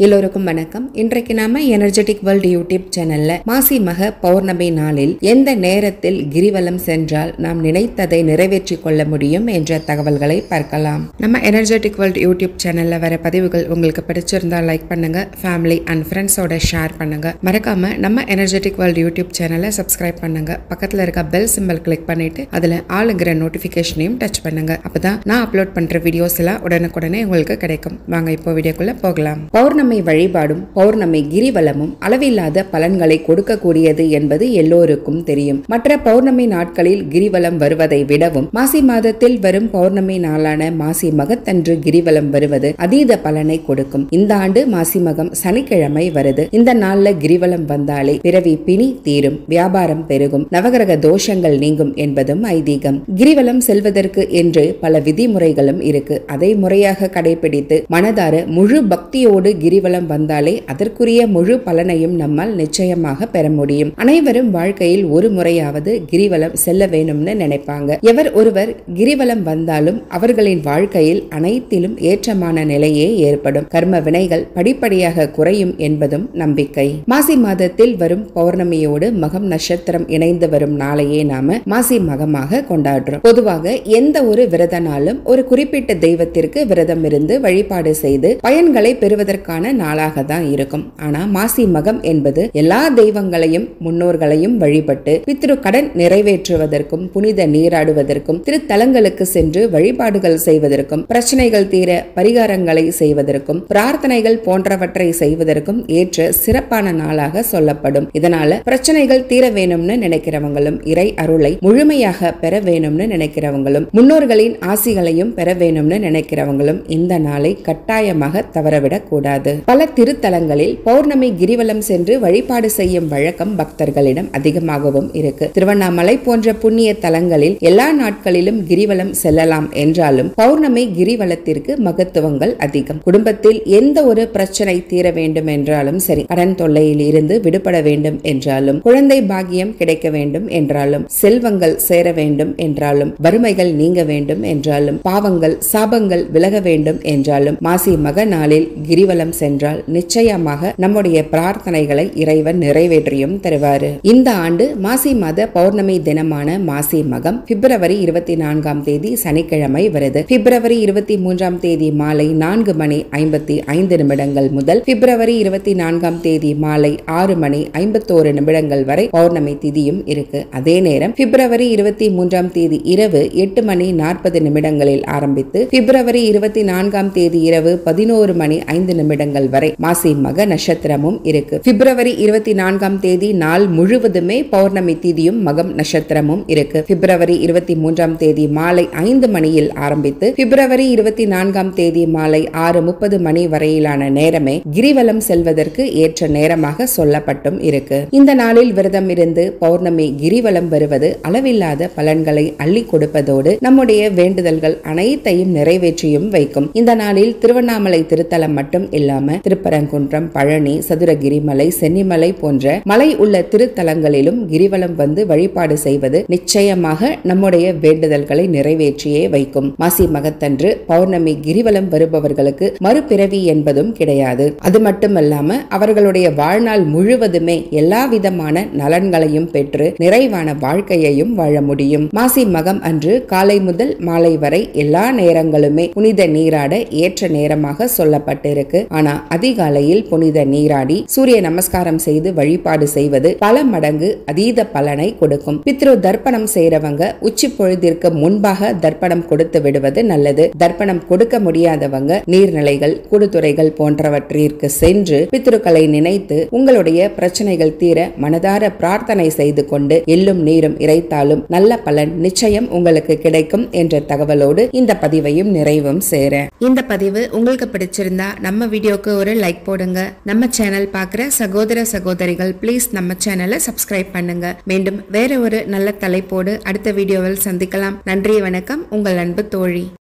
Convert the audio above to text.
எல்லோருக்கும் வணக்கம் இன்றைக்கு நாம எனர்ஜெட்டிக் வேர்ல்ட் யூடியூப் சேனல்ல மாசி மக பௌர்ணமி நாளில் எந்த நேரத்தில் கிரிவலம் சென்றால் நாம் நினைத்ததை நிறைவேற்றிக் கொள்ள முடியும் என்ற தகவல்களை பார்க்கலாம் நம்ம எனர்ஜெட்டிக் வேர்ல்ட் யூடியூப் சேனல்ல வர பதிவுகள் உங்களுக்கு பிடிச்சிருந்தா லைக் பண்ணுங்க ஃபேமிலி அண்ட் ஃப்ரெண்ட்ஸோட ஷேர் பண்ணுங்க மறக்காம நம்ம எனர்ஜெட்டிக் வேர்ல்ட் யூடியூப் சேனலை சப்ஸ்கிரைப் பண்ணுங்க பக்கத்துல இருக்க பெல் சிம்பல் கிளிக் பண்ணிட்டு அதுல ஆளுங்கிற நோட்டிபிகேஷனையும் டச் பண்ணுங்க அப்பதான் நான் அப்லோட் பண்ற வீடியோஸ் எல்லாம் உடனுக்குடனே உங்களுக்கு கிடைக்கும் வாங்க இப்போ வீடியோக்குள்ள போகலாம் பௌர்ணமி வழிபாடும் பௌர்ணமி கிரிவலமும் அளவில்லாத பலன்களை கொடுக்கக்கூடியது என்பது எல்லோருக்கும் தெரியும் மற்ற பௌர்ணமி நாட்களில் கிரிவலம் வருவதை விடவும் மாசி மாதத்தில் வரும் பௌர்ணமி நாளான மாசி மகத்தன்று கிரிவலம் வருவது அதீத பலனை கொடுக்கும் இந்த ஆண்டு மாசி மகம் சனிக்கிழமை வருது இந்த நாள்ல கிரிவலம் வந்தாலே பிறவி பிணி தீரும் வியாபாரம் பெருகும் நவகிரக தோஷங்கள் நீங்கும் என்பதும் ஐதீகம் கிரிவலம் செல்வதற்கு என்று பல விதிமுறைகளும் இருக்கு அதை முறையாக கடைபிடித்து மனதார முழு பக்தியோடு கிரிவலம் வந்தாலே அதற்குரிய முழு பலனையும் நம்மால் நிச்சயமாக பெற முடியும் அனைவரும் வாழ்க்கையில் ஒரு முறையாவது கிரிவலம் செல்ல வேணும்னு நினைப்பாங்க எவர் ஒருவர் கிரிவலம் வந்தாலும் அவர்களின் வாழ்க்கையில் அனைத்திலும் ஏற்றமான நிலையே ஏற்படும் கர்ம வினைகள் படிப்படியாக குறையும் என்பதும் நம்பிக்கை மாசி மாதத்தில் வரும் பௌர்ணமியோடு மகம் நட்சத்திரம் இணைந்து வரும் நாளையே நாம மாசி மகமாக கொண்டாடுறோம் பொதுவாக எந்த ஒரு விரத நாளும் ஒரு குறிப்பிட்ட தெய்வத்திற்கு விரதம் இருந்து வழிபாடு செய்து பயன்களை பெறுவதற்கான நாளாக தான் இருக்கும் ஆனா மாசி மகம் என்பது எல்லா தெய்வங்களையும் முன்னோர்களையும் வழிபட்டு பித்ரு கடன் நிறைவேற்றுவதற்கும் புனித நீராடுவதற்கும் திருத்தலங்களுக்கு சென்று வழிபாடுகள் செய்வதற்கும் பிரச்சனைகள் தீர பரிகாரங்களை செய்வதற்கும் பிரார்த்தனைகள் போன்றவற்றை செய்வதற்கும் ஏற்ற சிறப்பான நாளாக சொல்லப்படும் இதனால பிரச்சனைகள் தீர வேணும்னு நினைக்கிறவங்களும் இறை அருளை முழுமையாக பெற வேணும்னு நினைக்கிறவங்களும் முன்னோர்களின் ஆசிகளையும் பெற வேணும்னு நினைக்கிறவங்களும் இந்த நாளை கட்டாயமாக தவறவிடக் கூடாது பல திருத்தலங்களில் பௌர்ணமி கிரிவலம் சென்று வழிபாடு செய்யும் வழக்கம் பக்தர்களிடம் அதிகமாகவும் இருக்கு திருவண்ணாமலை போன்ற புண்ணிய தலங்களில் எல்லா நாட்களிலும் கிரிவலம் செல்லலாம் என்றாலும் பௌர்ணமி கிரிவலத்திற்கு மகத்துவங்கள் அதிகம் குடும்பத்தில் எந்த ஒரு பிரச்சனை தீர வேண்டும் என்றாலும் சரி கடன் தொல்லையில் இருந்து விடுபட வேண்டும் என்றாலும் குழந்தை பாக்கியம் கிடைக்க வேண்டும் என்றாலும் செல்வங்கள் சேர வேண்டும் என்றாலும் வறுமைகள் நீங்க வேண்டும் என்றாலும் பாவங்கள் சாபங்கள் விலக வேண்டும் என்றாலும் மாசி மக நாளில் கிரிவலம் சென்றால் நிச்சயமாக நம்முடைய பிரார்த்தனைகளை இறைவன் நிறைவேற்றியும் தருவாரு இந்த ஆண்டு மாசி மாத பௌர்ணமி தினமான மாசி மகம் பிப்ரவரி இருபத்தி நான்காம் தேதி சனிக்கிழமை வருது பிப்ரவரி இருபத்தி மூன்றாம் தேதி மாலை நான்கு மணி ஐம்பத்தி ஐந்து நிமிடங்கள் முதல் பிப்ரவரி இருபத்தி நான்காம் தேதி மாலை ஆறு மணி ஐம்பத்தோரு நிமிடங்கள் வரை பௌர்ணமி திதியும் இருக்கு அதே நேரம் பிப்ரவரி இருபத்தி மூன்றாம் தேதி இரவு எட்டு மணி நாற்பது நிமிடங்களில் ஆரம்பித்து பிப்ரவரி இருபத்தி நான்காம் தேதி இரவு பதினோரு மணி ஐந்து நிமிடங்கள் வரை மாசி மக நட்சத்திரமும் இருக்கு பிப்ரவரி இருபத்தி நான்காம் தேதி நாள் முழுவதுமே பௌர்ணமி திதியும் மகம் நட்சத்திரமும் இருக்கு பிப்ரவரி இருபத்தி மூன்றாம் தேதி மாலை ஐந்து மணியில் ஆரம்பித்து பிப்ரவரி இருபத்தி நான்காம் தேதி மாலை ஆறு முப்பது மணி வரையிலான நேரமே கிரிவலம் செல்வதற்கு ஏற்ற நேரமாக சொல்லப்பட்டும் இருக்கு இந்த நாளில் விரதம் இருந்து பௌர்ணமி கிரிவலம் வருவது அளவில்லாத பலன்களை அள்ளி கொடுப்பதோடு நம்முடைய வேண்டுதல்கள் அனைத்தையும் நிறைவேற்றியும் வைக்கும் இந்த நாளில் திருவண்ணாமலை திருத்தலம் மட்டும் இல்லாம திருப்பரங்குன்றம் பழனி சதுரகிரிமலை சென்னிமலை போன்ற மலை உள்ள திருத்தலங்களிலும் கிரிவலம் வந்து வழிபாடு செய்வது நிச்சயமாக நம்முடைய வேண்டுதல்களை நிறைவேற்றியே வைக்கும் மாசி மகத்தன்று பௌர்ணமி கிரிவலம் வருபவர்களுக்கு மறுபிறவி என்பதும் கிடையாது அது மட்டுமல்லாம அவர்களுடைய வாழ்நாள் முழுவதுமே எல்லா விதமான நலன்களையும் பெற்று நிறைவான வாழ்க்கையையும் வாழ முடியும் மாசி மகம் அன்று காலை முதல் மாலை வரை எல்லா நேரங்களுமே புனித நீராட ஏற்ற நேரமாக சொல்லப்பட்டிருக்கு ஆனா அதிகாலையில் புனித நீராடி சூரிய நமஸ்காரம் செய்து வழிபாடு செய்வது பல மடங்கு அதீத பலனை கொடுக்கும் பித்ரு தர்ப்பணம் செய்யறவங்க உச்சி பொழுதிற்கு முன்பாக தர்ப்பணம் கொடுத்து விடுவது நல்லது தர்ப்பணம் கொடுக்க முடியாதவங்க நீர்நிலைகள் குடுத்துறைகள் போன்றவற்றிற்கு சென்று பித்ருக்களை நினைத்து உங்களுடைய பிரச்சனைகள் தீர மனதார பிரார்த்தனை செய்து கொண்டு எள்ளும் நீரும் இறைத்தாலும் நல்ல பலன் நிச்சயம் உங்களுக்கு கிடைக்கும் என்ற தகவலோடு இந்த பதிவையும் நிறைவும் சேர இந்த பதிவு உங்களுக்கு பிடிச்சிருந்தா நம்ம வீடியோக்கு ஒரு லைக் போடுங்க நம்ம சேனல் பார்க்குற சகோதர சகோதரிகள் ப்ளீஸ் நம்ம சேனலை சப்ஸ்கிரைப் பண்ணுங்க மீண்டும் வேற ஒரு நல்ல தலைப்போடு அடுத்த வீடியோவில் சந்திக்கலாம் நன்றி வணக்கம் உங்கள் அன்பு தோழி